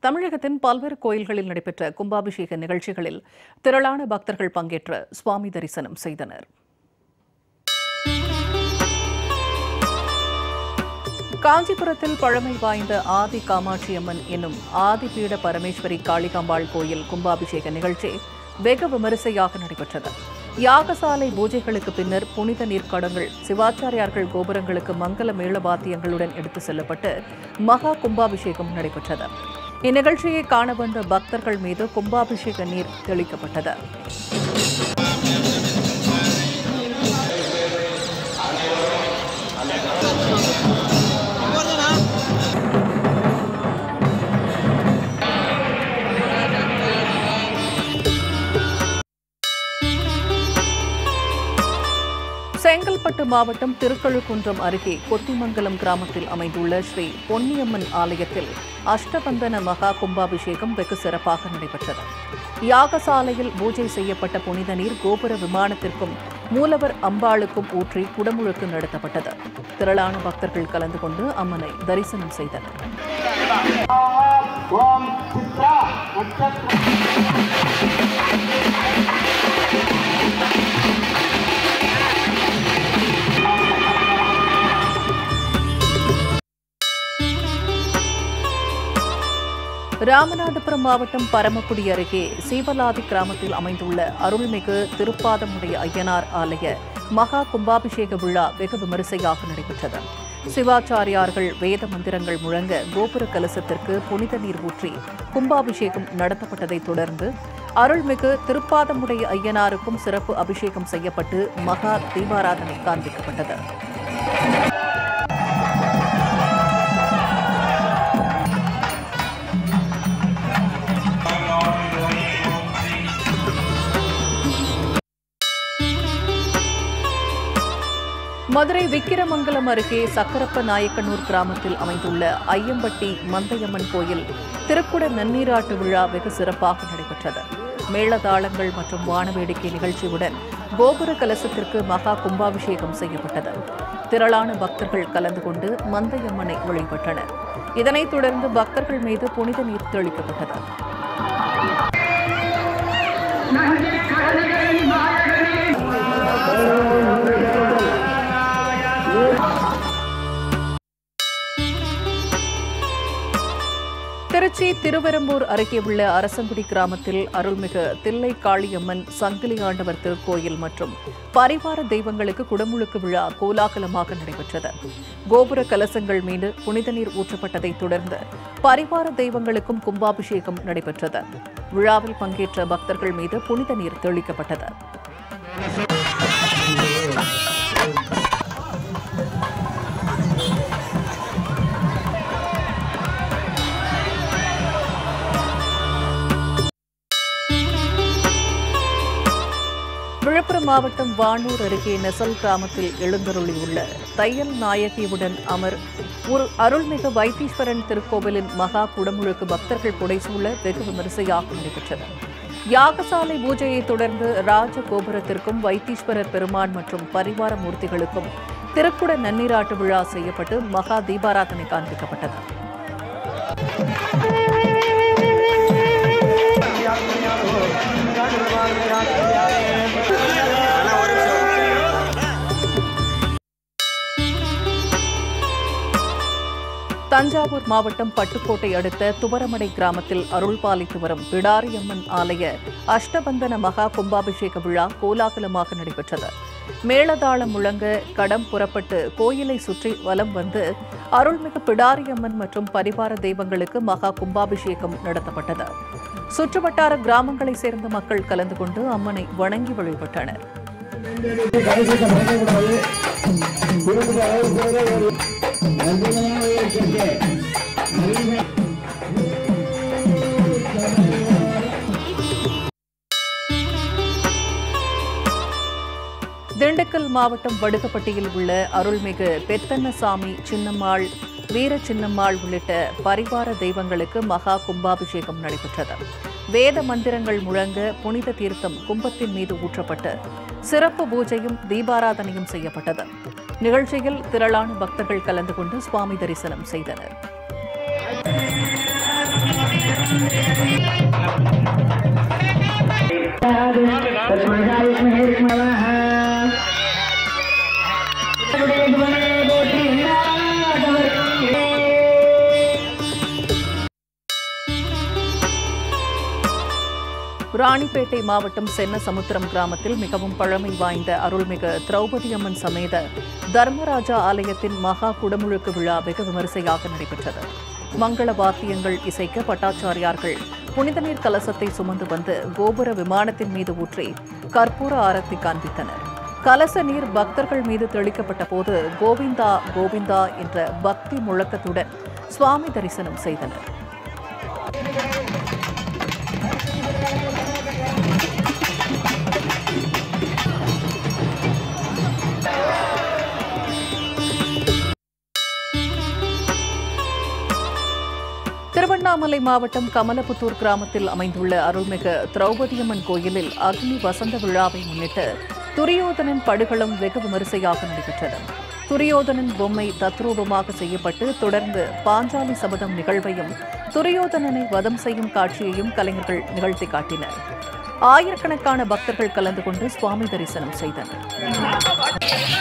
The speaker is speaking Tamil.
தமிழகத்தின் பல்வேறு கோயில்களில் நடைபெற்ற கும்பாபிஷேக நிகழ்ச்சிகளில் திரளான பக்தர்கள் பங்கேற்று சுவாமி தரிசனம் செய்தனர் காஞ்சிபுரத்தில் பழமை வாய்ந்த ஆதி காமாட்சியம்மன் என்னும் ஆதிபீட பரமேஸ்வரி காளிகாம்பாள் கோயில் கும்பாபிஷேக நிகழ்ச்சி வெகு விமரிசையாக நடைபெற்றது யாகசாலை பூஜைகளுக்கு பின்னர் புனித நீர்க்கடங்கள் சிவாச்சாரியார்கள் கோபுரங்களுக்கு மங்கள மேளவாத்தியங்களுடன் எடுத்து செல்லப்பட்டு மகா கும்பாபிஷேகம் நடைபெற்றது இந்நிகழ்ச்சியை காண வந்த பக்தர்கள் மீது கும்பாபிஷேக நீர் தெளிக்கப்பட்டது செங்கல்பட்டு மாவட்டம் திருக்கழுக்குன்றம் அருகே கொத்திமங்கலம் கிராமத்தில் அமைந்துள்ள ஸ்ரீ பொன்னியம்மன் ஆலயத்தில் அஷ்டபந்தன மகா கும்பாபிஷேகம் வெகு சிறப்பாக நடைபெற்றது யாகசாலையில் பூஜை செய்யப்பட்ட புனித நீர் கோபுர விமானத்திற்கும் மூலவர் அம்பாளுக்கும் ஊற்றி குடமுழுக்கு நடத்தப்பட்டது திரளான பக்தர்கள் கலந்து கொண்டு அம்மனை தரிசனம் செய்தனர் ஓம் சித்ரா நட்சத்திர ராமநாதபுரம் மாவட்டம் பரமக்குடி அருகே சீவலாதி கிராமத்தில் அமைந்துள்ள அருள்மிகு திருப்பாதமுடைய ஐயனார் ஆலய மகா கும்பாபிஷேக விழா வெகு விமரிசையாக நடைபெற்றது சிவாச்சாரியார்கள் வேத மந்திரங்கள் முழங்க கோபுர கலசத்திற்கு புனித நீர் ஊற்றி கும்பாபிஷேகம் நடத்தப்பட்டதைத் தொடர்ந்து அருள்மிகு திருப்பாதமுடைய ஐயனாருக்கும் சிறப்பு அபிஷேகம் செய்யப்பட்டு மகா தீபாராதனை காண்பிக்கப்பட்டது மதுரை விக்கிரமங்கலம் அருகே சக்கரப்ப நாயக்கனூர் கிராமத்தில் அமைந்துள்ள ஐயம்பட்டி மந்தையம்மன் கோயில் திருக்குட நன்னீராட்டு விழா வெகு சிறப்பாக நடைபெற்றது மேளதாளங்கள் மற்றும் வானவேடிக்கை நிகழ்ச்சியுடன் கோபுர கலசத்திற்கு மகா கும்பாபிஷேகம் செய்யப்பட்டது திரளான பக்தர்கள் கலந்து கொண்டு மந்தையம்மனை வழிபட்டனர் இதனைத் தொடர்ந்து பக்தர்கள் மீது புனித நீர் தெளிக்கப்பட்டது திருச்சி திருவெரும்பூர் அருகே உள்ள அரசங்குடி கிராமத்தில் அருள்மிகு தில்லை காளியம்மன் சங்கிலி ஆண்டவர் திருக்கோயில் மற்றும் பரிவார தெய்வங்களுக்கு குடமுழுக்கு விழா கோலாகலமாக நடைபெற்றது கோபுர கலசங்கள் மீது புனித நீர் ஊற்றப்பட்டதைத் தொடர்ந்து பரிவார தெய்வங்களுக்கும் கும்பாபிஷேகம் நடைபெற்றது விழாவில் பங்கேற்ற பக்தர்கள் மீது புனித நீர் தெளிக்கப்பட்டது விழுப்புரம் மாவட்டம் வானூர் அருகே நெசல் கிராமத்தில் எழுந்தருளியுள்ள தையல் நாயகியுடன் அமர் ஒரு அருள்மிகு வைத்தீஸ்வரன் திருக்கோவிலின் மகா குடமுழுக்கு பக்தர்கள் புடைசூழ வெகு விமரிசையாக நடைபெற்றது யாகசாலை பூஜையை தொடர்ந்து ராஜ கோபுரத்திற்கும் வைத்தீஸ்வரர் பெருமான் மற்றும் பரிவார மூர்த்திகளுக்கும் திருக்குட நன்னீராட்டு விழா செய்யப்பட்டு மகா தீபாராதனை காண்பிக்கப்பட்டது தஞ்சாவூர் மாவட்டம் பட்டுக்கோட்டை அடுத்த துவரமடை கிராமத்தில் அருள் பாலித்து வரும் பிடாரியம்மன் ஆலய அஷ்டபந்தன மகா கும்பாபிஷேக விழா கோலாகலமாக நடைபெற்றது மேளதாளம் முழங்க கடம் புறப்பட்டு கோயிலை சுற்றி வலம் வந்து அருள்மிகு பிடாரியம்மன் மற்றும் பரிவார தெய்வங்களுக்கு மகா கும்பாபிஷேகம் நடத்தப்பட்டது சுற்றுவட்டார கிராமங்களைச் சேர்ந்த மக்கள் கலந்து கொண்டு அம்மனை வணங்கி வழிபட்டனர் திண்டுக்கல் மாவட்டம் வடுகப்பட்டியில் உள்ள அருள்மிகு பெத்தன்னசாமி சின்னம்மாள் வீர சின்னம்மாள் உள்ளிட்ட பரிவார தெய்வங்களுக்கு மகா கும்பாபிஷேகம் நடைபெற்றது வேத மந்திரங்கள் முழங்க புனித தீர்த்தம் கும்பத்தின் மீது ஊற்றப்பட்டு சிறப்பு பூஜையும் தீபாராதனையும் செய்யப்பட்டது நிகழ்ச்சியில் திரளான பக்தர்கள் கலந்து கொண்டு சுவாமி தரிசனம் செய்தனர் தஸ்மகாய வித்மஹே வித்மவஹ குடேதுவனே போற்றி நாதவர்க்கே ராணிப்பேட்டை மாவட்டம் சென்னசமுத்திரம் கிராமத்தில் மிகவும் பழமை வாய்ந்த அருள்மிகு திரௌபதி அம்மன் சமேத தர்மராஜா ஆலயத்தின் மகா குடமுழுக்கு விழா வெகு விமரிசையாக நடைபெற்றது மங்கள வாத்தியங்கள் இசைக்க பட்டாச்சாரியார்கள் புனித நீர் கலசத்தை சுமந்து வந்து கோபுர விமானத்தின் மீது ஊற்றி கற்பூர ஆரத்தி காண்பித்தனர் கலச நீர் பக்தர்கள் மீது தெளிக்கப்பட்ட போது கோவிந்தா கோவிந்தா என்ற பக்தி முழக்கத்துடன் சுவாமி தரிசனம் செய்தனர் திருவண்ணாமலை மாவட்டம் கமலபுத்தூர் கிராமத்தில் அமைந்துள்ள அருள்மிகு திரௌபதியம்மன் கோயிலில் அக்னி வசந்த விழாவை முன்னிட்டு துரியோதனன் படுகளம் வெகு விமரிசையாக நடைபெற்றது துரியோதனன் பொம்மை தத்ரூபமாக செய்யப்பட்டு தொடர்ந்து பாஞ்சாலி சபதம் நிகழ்வையும் துரியோதனனை வதம் செய்யும் காட்சியையும் கலைஞர்கள் நிகழ்த்தி காட்டினர் ஆயிரக்கணக்கான பக்தர்கள் கலந்து கொண்டு சுவாமி தரிசனம் செய்தனர்